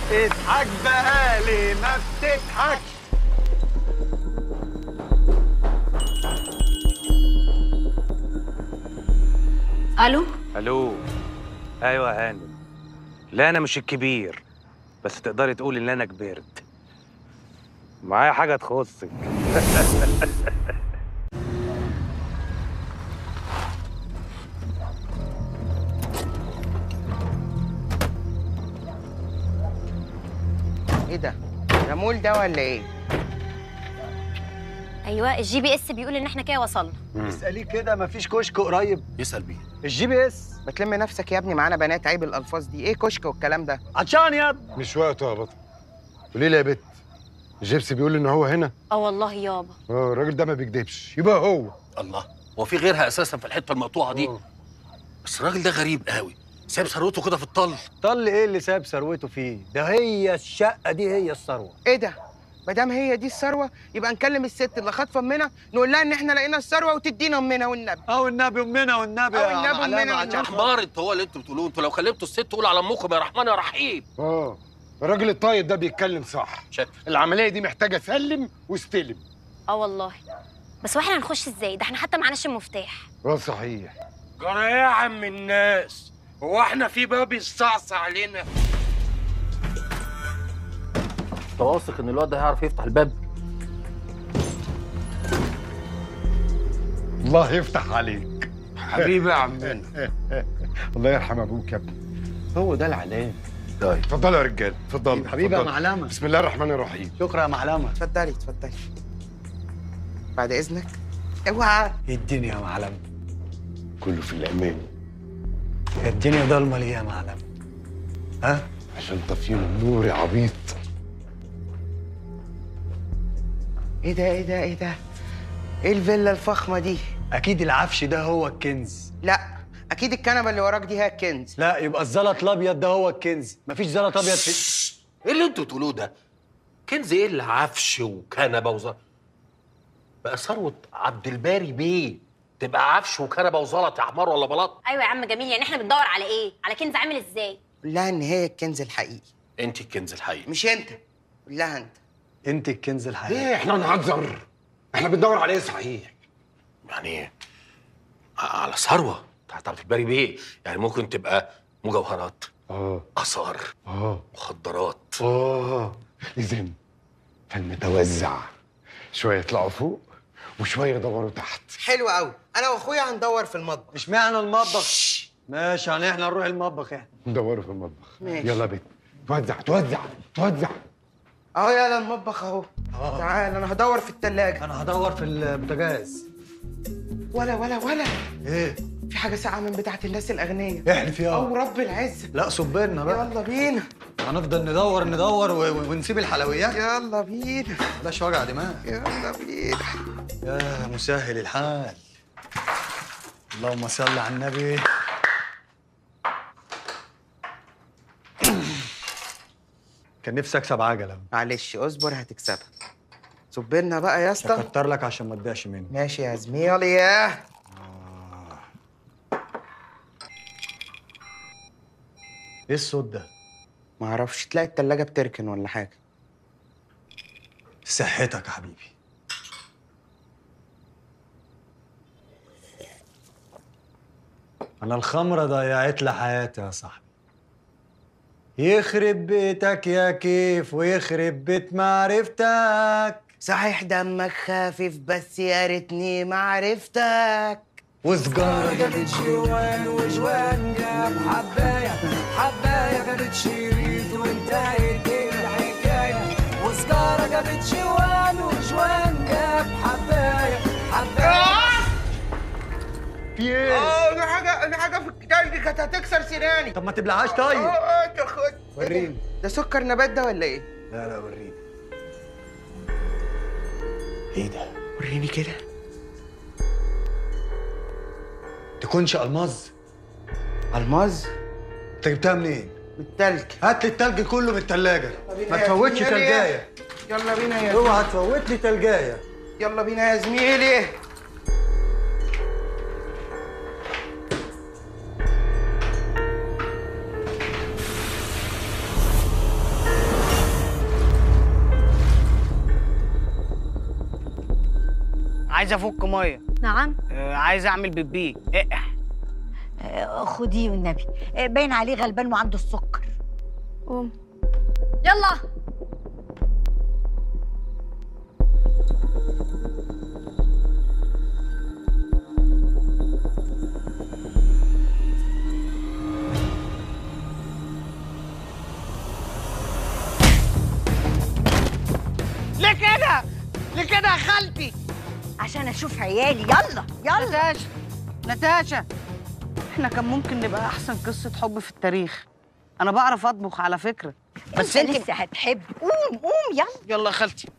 اضحك بقى ليه ما بتضحكش الو الو ايوه يا هانم لا انا مش الكبير بس تقدري تقولي ان انا كبرت معايا حاجه تخصك ايه ده؟ ده مول ده ولا ايه؟ ايوه الجي بي اس بيقول ان احنا كده وصلنا اساليه كده مفيش كشك قريب يسال بيه الجي بي اس بتلم نفسك يا ابني معانا بنات عيب الالفاظ دي ايه كشك والكلام ده عطشان يا ابني مش وقته يا بطل قولي لي يا بت جيبسي بيقول ان هو هنا اه والله يابا اه الراجل ده ما بيكدبش يبقى هو الله هو في غيرها اساسا في الحته المقطوعه دي آه. بس الراجل ده غريب قوي سايب ثروته كده في الطل طل ايه اللي ساب ثروته فيه ده هي الشقه دي هي الثروه ايه ده؟ ما دام هي دي الثروه يبقى نكلم الست اللي خاطفه امنا نقول لها ان احنا لقينا الثروه وتدينا امنا والنبي او النبي امنا والنبي أو يا النبي معلمة أمنا عشان والنبي. حمار انت هو اللي انتوا بتقولوه انتوا لو كلمتوا الست تقول على امكم يا رحمن يا رحيم اه الراجل الطايب ده بيتكلم صح شكل العمليه دي محتاجه سلم واستلم اه والله بس واحنا هنخش ازاي ده احنا حتى معناش المفتاح اه صحيح جرى ايه يا عم الناس هو احنا في باب يستعصى علينا انت واثق ان الواد ده هيعرف يفتح الباب الله يفتح عليك حبيبي يا عمنا الله يرحم ابوك يا ابني هو ده العلام طيب اتفضلوا يا رجاله اتفضلوا حبيبي يا اتفضلوا. معلمه بسم الله الرحمن الرحيم شكرا يا معلمه اتفضلي اتفضلي بعد اذنك اوعى ايه الدنيا يا معلمه كله في الامان هي الدنيا ضلمه ليه يا معلمه ها عشان طافيين النور يا عبيط ايه ده ايه ده ايه ده؟ ايه الفيلا الفخمه دي؟ اكيد العفش ده هو الكنز لا اكيد الكنبه اللي وراك دي هي الكنز لا يبقى الزلط الابيض ده هو الكنز مفيش زلط ابيض في ايه اللي انتوا بتقولوه ده كنز ايه اللي عفش وكنبه وزلط بقى ثروه عبد الباري بيه تبقى عفش وكنبه وزلط يا حمار ولا بلاط ايوه يا عم جميل يعني احنا بندور على ايه على كنز عامل ازاي قول لها ان هي الكنز الحقيقي انت الكنز الحقيقي مش انت قول لها انت انت الكنز الحقيقي ليه احنا نهزر احنا بندور على ايه صحيح يعني على ثروه بتاعت عبد الباري بيه يعني ممكن تبقى مجوهرات اه اثار اه مخدرات اه اذن فالمتوزع شويه يطلعوا فوق وشويه يدوروا تحت حلو قوي انا واخويا هندور في المطبخ مش معنى المطبخ ماشي يعني احنا نروح المطبخ احنا ندوروا في المطبخ ماشي. يلا بيت توزع توزع توزع اهو يلا المطبخ اهو تعال انا هدور في التلاجة انا هدور في البوتاجاز ولا ولا ولا ايه في حاجة ساعة من بتاعت الناس الأغنياء احلف يا أو رب العزة لا صبرنا بقى يلا بينا هنفضل ندور ندور و- و- ونسيب الحلويات يلا بينا بلاش وجع دماغ يلا بينا يا مسهل الحال اللهم صل على النبي كان نفسي اكسب عجله معلش اصبر هتكسبها صبرنا بقى يا اسطى اكتر لك عشان ما تضيعش مني ماشي يا زميلي يا ايه الصوت ده معرفش تلاقي التلاجة بتركن ولا حاجة صحتك يا حبيبي انا الخمره ضيعت لي حياتي يا صاحبي يخرب بيتك يا كيف ويخرب بيت معرفتك صحيح دمك خفيف بس يا ريتني ما عرفتك وسجارة جابت جوان وجوان جاب حباية حباية جابت شريط وانتهت الحكاية وسجارة جابت جوان وجوان جاب حباية حباية في ايه؟ اه دي حاجة دي حاجة في الكتاب دي كانت هتكسر سناني طب ما تبلعهاش طيب اه اه انت خد وريني ده سكر نبات ده ولا ايه؟ لا لا وريني ايه ده؟ وريني كده تكونش الماظ الماظ انت جبتها منين؟ بالتلج هات لي التلج كله من التلاجة بينا ما يا تفوتش زميلي. تلجاية يلا بينا يا اوعى تفوت لي تلجاية يلا بينا يا زميلي عايز افك ميه نعم آه، عايز اعمل بيبي اقح آه، خديه والنبي آه، باين عليه غلبان وعنده السكر قوم يلا ليه كده ليه كده يا خالتي عشان اشوف عيالي يلا يلا نتاشا نتاشا احنا كان ممكن نبقى احسن قصه حب في التاريخ انا بعرف اطبخ على فكره بس انت انت لسه هتحب قوم قوم يلا يلا يا خالتي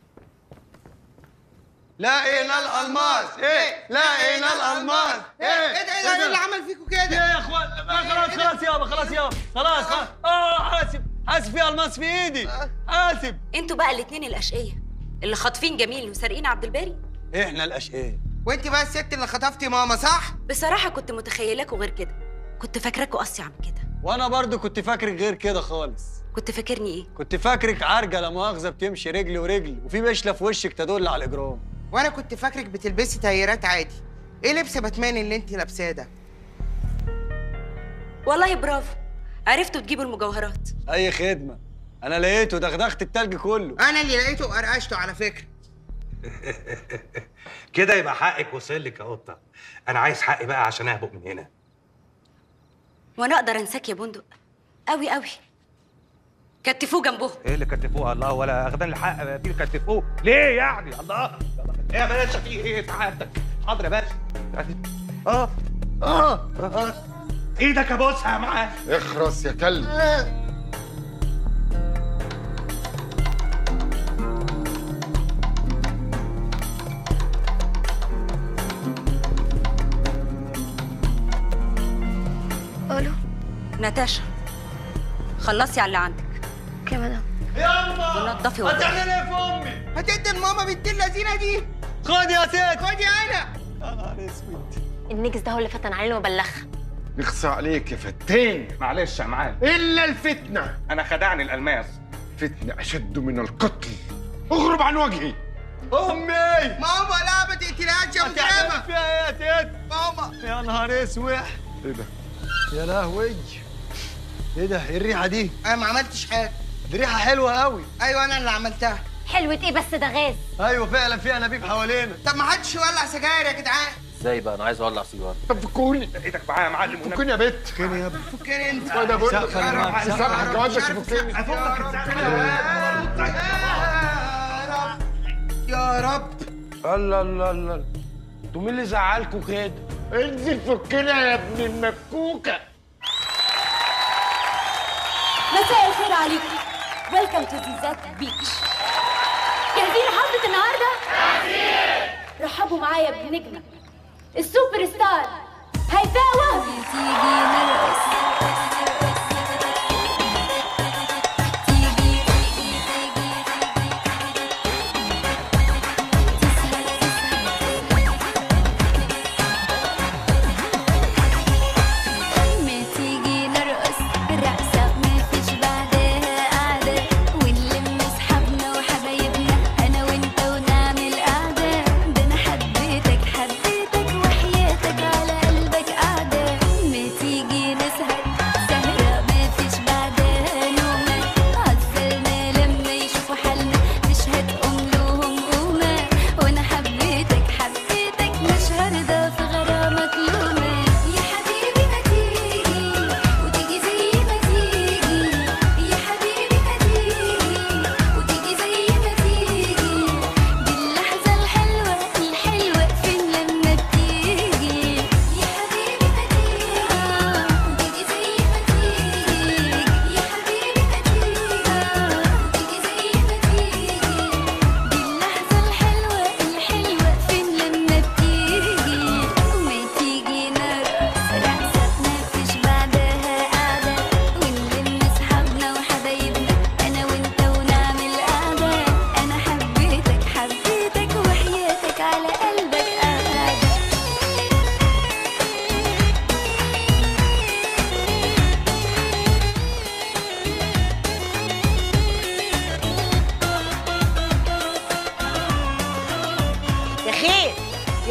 لقينا الالماس ايه لقينا الالماس ايه ايه ده ايه ده اللي عمل فيكم كده يا اخوان خلاص خلاص يابا خلاص يابا خلاص خلاص اه حاسب حاسب في الماس في ايدي حاسب انتوا بقى الاتنين الاشقية اللي خاطفين جميل وسارقين عبد الباري احنا الاشقياء وانت بقى الست اللي خطفتي ماما صح بصراحة كنت متخيلاكوا غير كده كنت فاكراكوا قصي عن كده وانا برضو كنت فاكرك غير كده خالص كنت فاكرني ايه كنت فاكرك عرجه لا مؤاخذه بتمشي رجل ورجل وفي مشله في وشك تدل على الاجرام وانا كنت فاكرك بتلبسي تايرات عادي ايه لبس باتمان اللي انت لابساه ده والله برافو عرفتوا تجيبوا المجوهرات اي خدمه انا لقيته دغدغت التلج كله انا اللي لقيته وقرقشته على فكره كده يبقى حقك وصل لك يا قطه انا عايز حقي بقى عشان اهبط من هنا وانا اقدر انساك يا بندق قوي قوي كتفوه جنبهم ايه اللي كتفوه الله ولا اخدان الحق في اللي كتفوه ليه يعني الله ايه يا باشا في ايه سعادتك حاضر يا باشا اه اه اه ايدك ابوسها معاه اخرس يا كلب قولوا ناتاشا خلصي على اللي عندك كمان ونضفي وضعي هتعمل ايه في امي هتدي الماما بنت اللذينه دي خد يا ست خدي انا يا نهار اسود النجس ده هو اللي فتن علينا وبلغها يخصى عليك يا فتين معلش يا معلم الا الفتنه انا خدعني الالماس فتنه اشد من القتل اغرب عن وجهي امي ماما لا ما تقتلهاش يا هتعمل مجرمه فيها ايه يا ست ماما يا نهار اسود ايه ده يا لهوي ايه ده ايه الريحه دي انا ما عملتش حاجه دي ريحه حلوه قوي ايوه انا اللي عملتها حلوة ايه بس ده غاز ايوه فعلا في انابيب حوالينا طب ما حدش يولع سجاير يا جدعان ازاي بقى انا عايز اولع سيجاره طب فكوني ايدك معايا يا معلم ونبي. فكوني يا بت فين يا ابني فكني انت وانا بقول سقف يا جماعة، سقف. سامح الجواز بس فكني يا رب الله الله الله انتوا مين اللي زعلكوا كده؟ انزل فكنا يا ابن المفكوكه مساء الخير عليكم ويلكم تو زيزات بيتش جاهزين لحفلة النهاردة؟ رحبوا معايا بنجمة السوبر ستار هيفاء وهبي تيجي نرقص ما تيجي نرقص الرقصة ما فيش بعدها قعدة ونلم اصحابنا وحبايبنا انا وانت ونعمل قعدة ده انا حبيتك حبيتك وحياتك على قلبك قعدة ما تيجي نسهر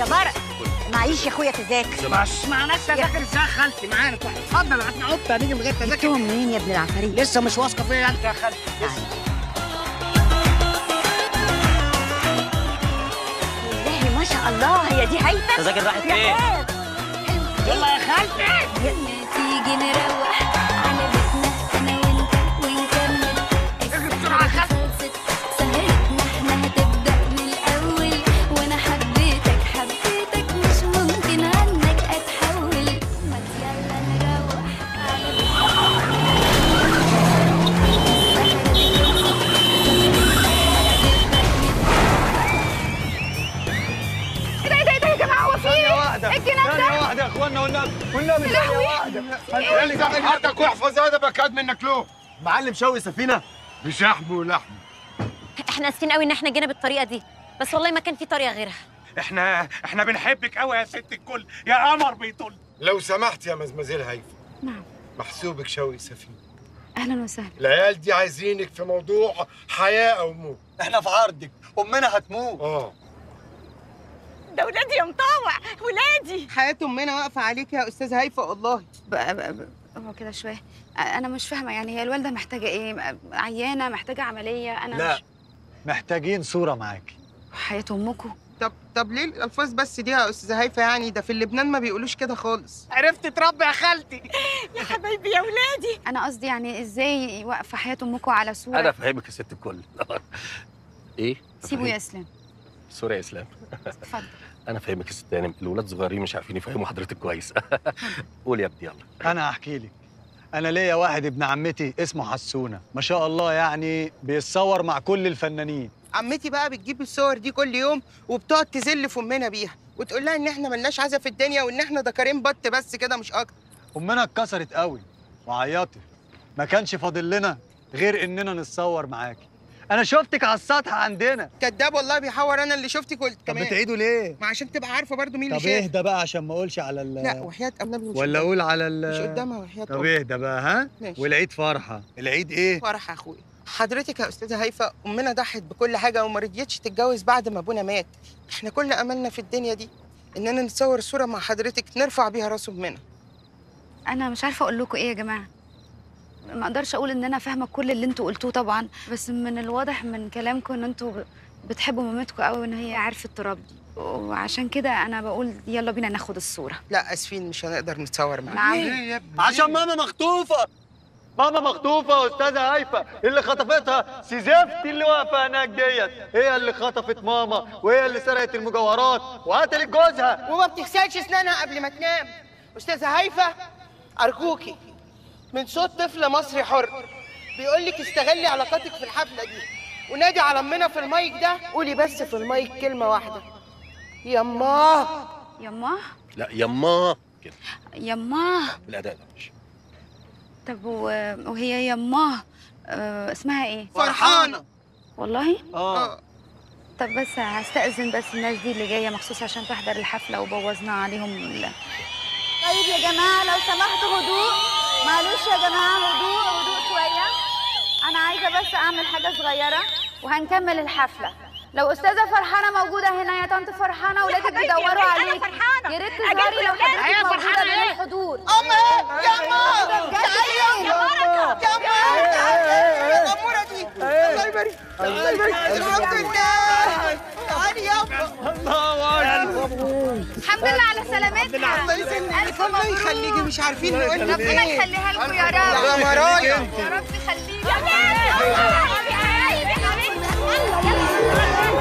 يا برق معيش يا اخويا تذاكر مش معناش تذاكر ازاي يا خالتي معانا اتفضل هاتنا قطه هنيجي من غير تذاكر جبتهم منين يا ابن العفاريت لسه مش واثقه فيا انت يا خالتي لسه والله ما شاء الله هي دي هيثم تذاكر راحت يا فين؟ خال. يلا يا خالتي تيجي نروح على بيتنا انا وانت ونكمل السهرة خلصت سهرتنا احنا هتبدأ من الأول وانا حبيتك حبيتك مش ممكن عنك اتحول ما يلا نروح على ايه ده ايه ده يا جماعه هو في ايه؟ واحدة الجنان ده ثانية واحدة يا اخوانا والنبي والنبي ثانية واحدة اللي تحت حدك واحفظ ادبك قد منك له معلم شوي سفينه بشحم ولحم احنا اسفين قوي ان احنا جينا بالطريقه دي بس والله ما كان في طريقه غيرها احنا احنا بنحبك قوي يا ست الكل يا قمر بيطل لو سمحت يا مزمزيل هيفا نعم محسوبك شوقي سفينه اهلا وسهلا العيال دي عايزينك في موضوع حياه او موت احنا في عرضك امنا هتموت اه ده ولادي يا مطاوع ولادي حياه امنا واقفه عليك يا استاذ هيفا والله بقى بقى بقى هو كده شويه انا مش فاهمه يعني هي الوالده محتاجه ايه عيانه محتاجه عمليه انا لا مش محتاجين صوره معاكي حياه امكم طب طب ليه الالفاظ بس دي يا استاذ هيفا يعني ده في لبنان ما بيقولوش كده خالص عرفت تربي يا خالتي يا حبايبي يا ولادي انا قصدي يعني ازاي واقفه حياه امكم على صوره انا فاهمك يا ست الكل ايه سيبه يا اسلام سوري يا اسلام اتفضل انا فاهمك يا ست هانم الولاد صغيرين مش عارفين يفهموا حضرتك كويس قول يا ابني يلا انا هحكي لك انا ليا واحد ابن عمتي اسمه حسونه ما شاء الله يعني بيتصور مع كل الفنانين عمتي بقى بتجيب الصور دي كل يوم وبتقعد تذل في امنا بيها وتقول لها ان احنا ملناش عزا في الدنيا وان احنا دكارين بط بس كده مش اكتر امنا اتكسرت قوي وعيطت ما كانش فاضل لنا غير اننا نتصور معاكي انا شفتك على السطح عندنا كداب والله بيحور انا اللي شفتك قلت طب كمان بتعيدوا ليه ما عشان تبقى عارفه برضو مين طب اللي شاف اهدى بقى عشان ما اقولش على ال لا وحياه النبي مش ولا قدامها. اقول على ال مش قدامها وحياه طب أمي. اهدى بقى ها ماشي. والعيد فرحه العيد ايه فرح يا اخويا حضرتك يا استاذه هيفا امنا ضحت بكل حاجه وما رضيتش تتجوز بعد ما ابونا مات احنا كل املنا في الدنيا دي اننا نتصور صوره مع حضرتك نرفع بيها راس امنا انا مش عارفه اقول لكم ايه يا جماعه ما اقدرش اقول ان انا فاهمه كل اللي انتوا قلتوه طبعا بس من الواضح من كلامكم ان انتوا ب- بتحبوا مامتكم قوي وان هي عرفت تربي وعشان كده انا بقول يلا بينا ناخد الصوره لا اسفين مش هنقدر نتصور معاك نعم عشان ماما مخطوفه ماما مخطوفه يا استاذه هيفا اللي خطفتها سيزفتي اللي واقفه هناك ديت هي اللي خطفت ماما وهي اللي سرقت المجوهرات وقتلت جوزها وما بتغسلش اسنانها قبل ما تنام استاذه هيفا ارجوكي من صوت طفل مصري حر بيقول لك استغلي علاقاتك في الحفله دي ونادي على امنا في المايك ده قولي بس في المايك كلمه واحده يماه يماه لا يما كده يماه بالاداء ده مش طب و- وهي يماه آه، اسمها ايه فرحانه والله اه طب بس هستأذن بس الناس دي اللي جايه مخصوص عشان تحضر الحفله وبوظنا عليهم ال... طيب يا جماعه لو سمحتوا هدوء معلش يا جماعه هدوء هدوء شويه انا عايزه بس اعمل حاجه صغيره وهنكمل الحفله لو استاذه فرحانه موجوده هنا يا طنط فرحانه ولادك حبايبي، بيدوروا أنا عليك فرحانة. يا ريت أجيب تظهري لو ولادي. حضرتك هي موجوده فرحانة بين إيه؟ الحضور أما يا أما تعالي يا بركة يا بركة يا غمورة دي الله يبارك الله يبارك الحمد لله تعالي يابا الله اكبر الحمد لله على سلامتها الله يسلمك الله يخليكي مش عارفين نقول لك ربنا ايه يخليها لكم يا رب يا مرايا يا رب يخليك